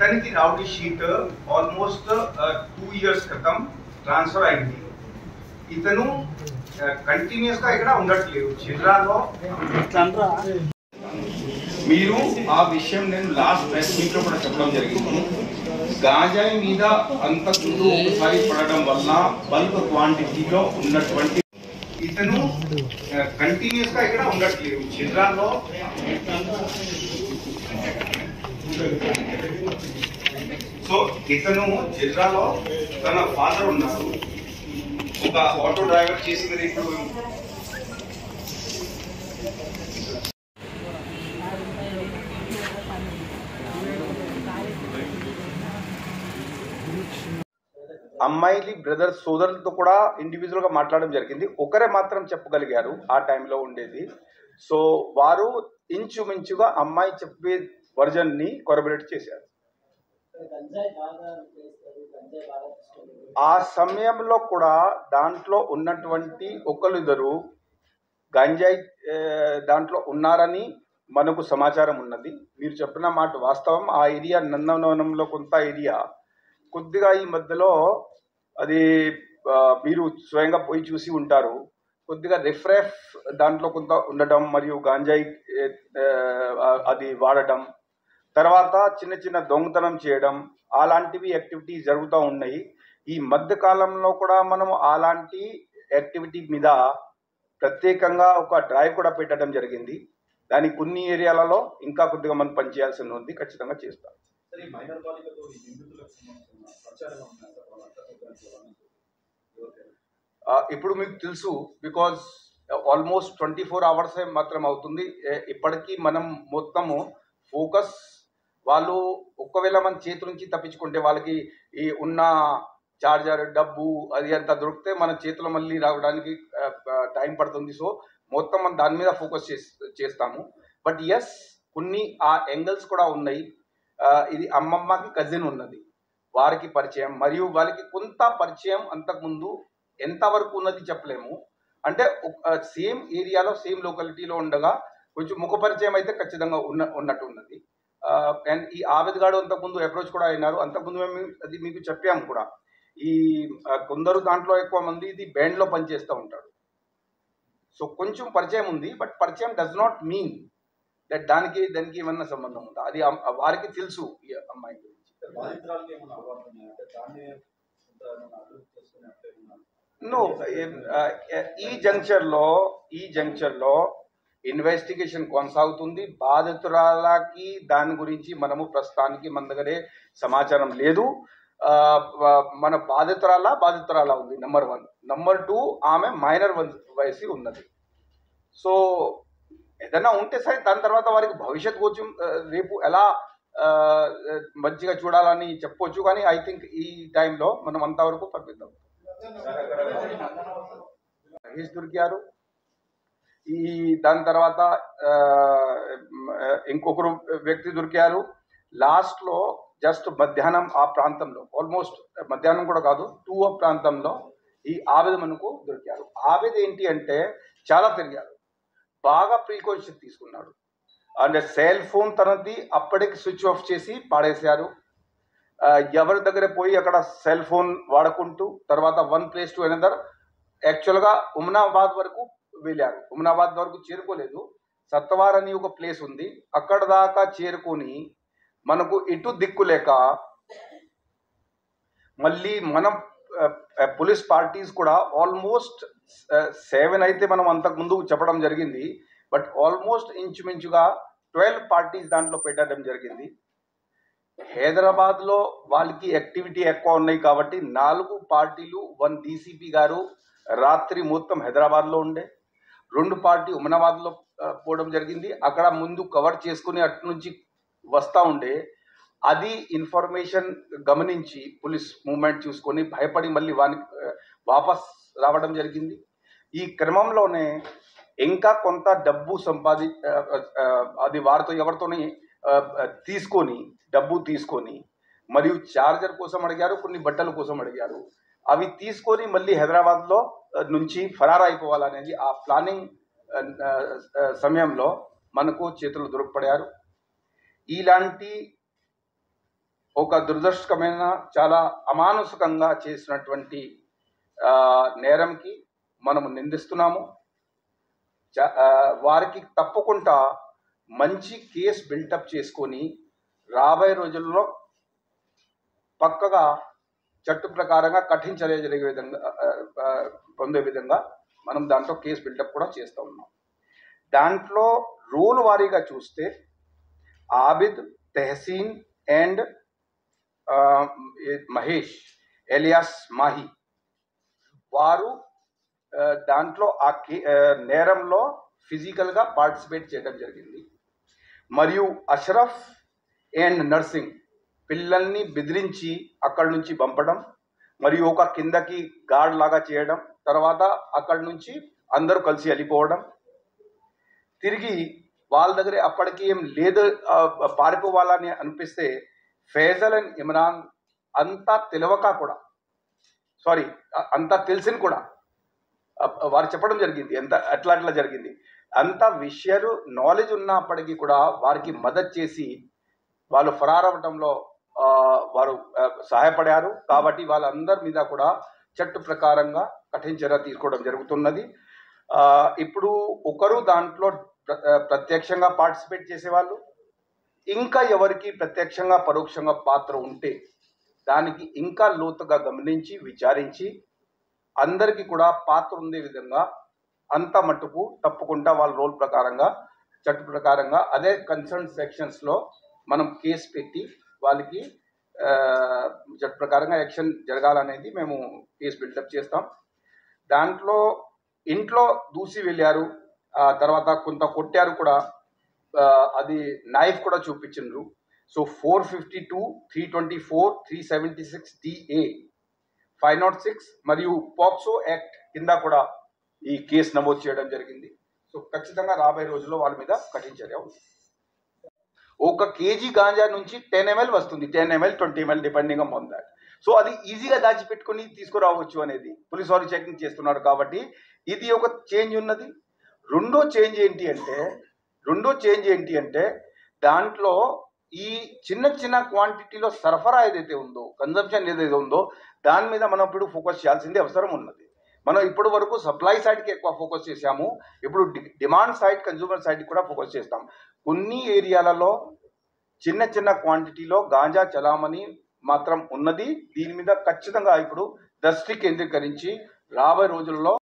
ఇతనికి rowdy sheet almost two years క్రితం transfer అయింది ఇతను కంటిన్యూస్ గా ఇక్కడ ఉండట్లేదు చిల్రాలో మీరు ఆ విషయం నేను లాస్ట్ ప్రెస్ మీట్ లో కూడా చెప్పడం జరిగింది గాంజాయి మీద అంతకుముందు ఒకసారి పడడం వల్ల బల్క్ క్వాంటిటీలో ఉన్నటువంటి ఇతను కంటిన్యూస్ గా ఇక్కడ ఉండట్లేదు చిల్రాలో సో ఇతను జిల్లాలో తన ఫాదర్ ఉన్నారు ఒక ఆటో డ్రైవర్ చేసి మరి ఇప్పుడు అమ్మాయిలి బ్రదర్ సోదరులతో కూడా ఇండివిజువల్ గా మాట్లాడడం జరిగింది ఒకరే మాత్రం చెప్పగలిగారు ఆ టైంలో ఉండేది సో వారు ఇంచుమించుగా అమ్మాయి చెప్పే వర్జన్ ని కొరబరేట్ చేశారు గంజాయి బాగా చేస్తారు గంజాయి బాగా తీసుకుంటారు ఆ సమయంలో కూడా దాంట్లో ఉన్నటువంటి ఒకరిద్దరు గంజాయి ఆ, దాంట్లో ఉన్నారని మనకు సమాచారం ఉన్నది మీరు చెప్పిన మాట వాస్తవం ఆ ఏరియా నందనవనంలో కొంత ఏరియా కొద్దిగా ఈ మధ్యలో అది ఆ, మీరు స్వయంగా పోయి చూసి ఉంటారు కొద్దిగా రిఫ్రెఫ్ దాంట్లో కొంత ఉండటం మరియు గాంజాయి ఏ, ఆ, అది వాడటం తర్వాత చిన్న చిన్న దొంగతనం చేయడం అలాంటివి యాక్టివిటీస్ జరుగుతూ ఉన్నాయి ఈ మధ్య కాలంలో కూడా మనం అలాంటి యాక్టివిటీ మీద ప్రత్యేకంగా ఒక డ్రైవ్ కూడా పెట్టడం జరిగింది దాని కొన్ని ఏరియాలలో ఇంకా కొద్దిగా మనం పనిచేయాల్సి ఉంది ఖచ్చితంగా చేస్తాం సరే ఈ మైనర్ బాలికతో ఈ నిందితులకు సంబంధించిన ప్రచారం ఉన్నాయి సార్ వాళ్ళ అక్కతో కానీ వాళ్ళని ఎవరికైనా ఆ, ఇప్పుడు మీకు తెలుసు because almost twenty four hours మాత్రం అవుతుంది ఏ- ఇప్పటికీ మనం మొత్తము ఫోకస్ వాళ్ళు ఒకవేళ మన చేతి నుంచి తప్పించుకుంటే వాళ్ళకి ఈ ఉన్న చార్జర్ డబ్బు అది అంతా దొరికితే మన చేతిలో మళ్ళీ రావడానికి టైం పడుతుంది సో మొత్తం మనం దాని మీద ఫోకస్ చేస్తాము బట్ ఎస్ కొన్ని ఆ యాంగిల్స్ కూడా ఉన్నాయి ఆ, ఇది అమ్మమ్మకి కజిన్ ఉన్నది వారికి పరిచయం మరియు వాళ్ళకి కొంత పరిచయం అంతకుముందు ఎంతవరకు ఉన్నది చెప్పలేము అంటే సేమ్ ఏరియాలో సేమ్ లొకాలిటీలో ఉండగా కొంచెం ముఖ పరిచయం అయితే ఖచ్చితంగా ఉన్న ఉన్నట్టు ఉన్నది అండ్ ఈ ఆవిదగాడు అంతకుముందు అప్రోచ్ కూడా అయినారు అంతకుముందు మేము అది మీకు చెప్పాము కూడా ఈ ఆ, కొందరు దాంట్లో ఎక్కువ మంది ఇది బ్యాండ్లో పనిచేస్తూ ఉంటాడు సో కొంచెం పరిచయం ఉంది బట్ పరిచయం డస్ నాట్ మీన్ దట్ దానికి దానికి ఏమన్నా సంబంధం ఉందా అది అమ్- వారికి తెలుసు ఈ అమ్మాయి గురించి బాధితురాలకి ఏమైనా అలవాటు ఉన్నాయా అంటే దాన్ని కొంత ఏమైనా అభివృద్ధి చేసుకునే అట్లా ఏమైనా నో ఈ జంక్చర్ లో ఈ జంక్చర్ లో ఇన్వెస్టిగేషన్ కొనసాగుతుంది బాధితురాలకి దాని గురించి మనము ప్రస్తుతానికి మన దగ్గరే సమాచారం లేదు ఆ, వ- మన బాధితురాల బాధితురాల ఉంది నెంబర్ వన్ నెంబర్ టూ ఆమె మైనర్ వయసు ఉన్నది సో ఏదైనా ఉంటే సరే దాని తర్వాత వారికి భవిష్యత్ కోసం ఆ, రేపు ఎలా ఆ, మంచిగా చూడాలని చెప్పొచ్చు కానీ ఐ థింక్ ఈ టైంలో మనం అంతవరకు పంపిద్దాం మహేష్ దొరికారు ఈ దాని తర్వాత ఆ, ఇంకొకరు వ్యక్తి దొరికారు లాస్ట్ లో జస్ట్ మధ్యాహ్నం ఆ ప్రాంతంలో ఆల్మోస్ట్ మధ్యాహ్నం కూడా కాదు టూ ఆ ప్రాంతంలో ఈ ఆవేద మనకు దొరికారు ఆవేద ఏంటి అంటే చాలా తిరిగారు బాగా ప్రీకాషన్ తీసుకున్నాడు అంటే సెల్ ఫోన్ తనది అప్పటికి స్విచ్ ఆఫ్ చేసి పాడేశారు ఆ, ఎవరి దగ్గర పోయి అక్కడ సెల్ ఫోన్ వాడుకుంటూ తర్వాత వన్ ప్లేస్ టు అనదర్ యాక్చువల్గా ఉమనాబాద్ వరకు వెళ్ళారు ఉమనాబాద్ వరకు చేరుకోలేదు సత్తవార్ అని ఒక ప్లేస్ ఉంది అక్కడ దాకా చేరుకొని మనకు ఇటు దిక్కు లేక మళ్ళీ మనం ఆ, ఆ, పోలీస్ పార్టీస్ కూడా ఆల్మోస్ట్ సెవెన్ అయితే మనం అంతకు ముందు చెప్పడం జరిగింది బట్ ఆల్మోస్ట్ ఇంచుమించుగా ట్వెల్వ్ పార్టీస్ దాంట్లో పెట్టడం జరిగింది హైదరాబాద్ లో వాళ్ళకి యాక్టివిటీ ఎక్కువ ఉన్నాయి కాబట్టి నాలుగు పార్టీలు వన్ డీసీపీ గారు రాత్రి మొత్తం హైదరాబాద్ లో ఉండే రెండు పార్టీ ఉమనాబాద్ లో ఆ, పోవడం జరిగింది అక్కడ ముందు కవర్ చేసుకుని అటు నుంచి వస్తా ఉండే అది ఇన్ఫర్మేషన్ గమనించి పోలీస్ మూమెంట్ చూసుకొని భయపడి మళ్ళీ వాని ఆ, వాపస్ రావడం జరిగింది ఈ క్రమంలోనే ఇంకా కొంత డబ్బు సంపాది ఆ, ఆ, అది వారితో ఎవరితోని ఆ, ఆ, తీసుకొని డబ్బు తీసుకొని మరియు చార్జర్ కోసం అడిగారు కొన్ని బట్టల కోసం అడిగారు అవి తీసుకొని మళ్ళీ హైదరాబాద్లో ఆ, నుంచి ఫరార్ అయిపోవాలనేది ఆ ప్లానింగ్ ఆ, ఆ, సమయంలో మనకు చేతులు దొరకపడారు ఇలాంటి ఒక దురదృష్టకమైన చాలా అమానుషికంగా చేసినటువంటి ఆ, నేరంకి మనము నిందిస్తున్నాము చ- ఆ, వారికి తప్పకుండా మంచి కేసు బిల్టప్ చేసుకొని రాబోయే రోజుల్లో పక్కగా చట్టు ప్రకారంగా కఠిన చర్య జరిగే విధంగా ఆ, ఆ, పొందే విధంగా మనం దాంట్లో కేసు బిల్డప్ కూడా చేస్తూ ఉన్నాం దాంట్లో రూల్ వారీగా చూస్తే ఆబిద్ తెహసీన్ అండ్ మహేష్ ఎలియాస్ మాహి వారు ఆ, దాంట్లో ఆ కే- ఆ, నేరంలో ఫిజికల్గా పార్టిసిపేట్ చేయడం జరిగింది మరియు అష్రఫ్ అండ్ నర్సింగ్ పిల్లల్ని బెదిరించి అక్కడి నుంచి పంపడం మరియు ఒక కిందకి గార్డ్ లాగా చేయడం తర్వాత అక్కడి నుంచి అందరూ కలిసి వెళ్ళిపోవడం తిరిగి వాళ్ళ దగ్గర అప్పటికి ఏం లేదు ఆ, పారిపోవాలని అనిపిస్తే ఫేజల్ అండ్ ఇమ్రాన్ అంతా తెలియక కూడా సారీ అంతా తెలిసిన కూడా ఆ, వారు చెప్పడం జరిగింది ఎంత అట్లా అట్లా జరిగింది అంత విషయాలు నాలెడ్జ్ ఉన్నప్పటికీ కూడా వారికి మద్దతు చేసి వాళ్ళు ఫరారవటంలో ఆ, వారు ఆ, సహాయపడారు కాబట్టి వాళ్ళందరి మీద కూడా చట్టు ప్రకారంగా కఠిన చర్య తీసుకోవడం జరుగుతున్నది ఆ, ఇప్పుడు ఒకరు దాంట్లో ప్ర- ఆ, ప్రత్యక్షంగా పార్టిసిపేట్ చేసేవాళ్ళు ఇంకా ఎవరికి ప్రత్యక్షంగా పరోక్షంగా పాత్ర ఉంటే దానికి ఇంకా లోతుగా గమనించి విచారించి అందరికీ కూడా పాత్ర ఉండే విధంగా అంత మట్టుకు తప్పకుండా వాళ్ళ రోల్ ప్రకారంగా చట్టు ప్రకారంగా అదే కన్సర్న్ సెక్షన్స్లో మనం కేసు పెట్టి వాళ్ళకి ఆ, చట్ట ప్రకారంగా యాక్షన్ జరగాలనేది మేము కేసు బిల్డప్ చేస్తాం దాంట్లో ఇంట్లో దూసి వెళ్ళారు ఆ తర్వాత కొంత కొట్టారు కూడా ఆ, అది నైఫ్ కూడా చూపించిండ్రు so four fifty two three twenty four three seventy six D A five not six మరియు పాక్సో యాక్ట్ కింద కూడా ఈ కేసు నమోదు చేయడం జరిగింది సో ఖచ్చితంగా రాబోయే రోజుల్లో వాళ్ళ మీద కఠిన చర్య ఉంది ఒక కేజీ గాంజా నుంచి టెన్ ఎంఎల్ వస్తుంది ten M L twenty M L depending on that so అది ఈజీగా దాచిపెట్టుకుని తీసుకురావచ్చు అనేది పోలీస్ వారు చెకింగ్ చేస్తున్నారు కాబట్టి ఇది ఒక చేంజ్ ఉన్నది రెండో చేంజ్ ఏంటి అంటే రెండో చేంజ్ ఏంటి అంటే దాంట్లో ఈ చిన్న చిన్న క్వాంటిటీలో సరఫరా ఏదైతే ఉందో కన్జంప్షన్ ఏదైతే ఉందో దాని మీద మనం ఇప్పుడు ఫోకస్ చేయాల్సింది అవసరం ఉన్నది మనం ఇప్పటి వరకు సప్లై సైడ్కి ఎక్కువ ఫోకస్ చేశాము ఇప్పుడు డి- డిమాండ్ సైడ్ కన్జ్యూమర్ సైడ్కి కూడా ఫోకస్ చేస్తాం కొన్ని ఏరియాలలో చిన్న చిన్న క్వాంటిటీలో గాంజా చలామణి మాత్రం ఉన్నది దీని మీద ఖచ్చితంగా ఇప్పుడు దృష్టి కేంద్రీకరించి రాబోయే రోజుల్లో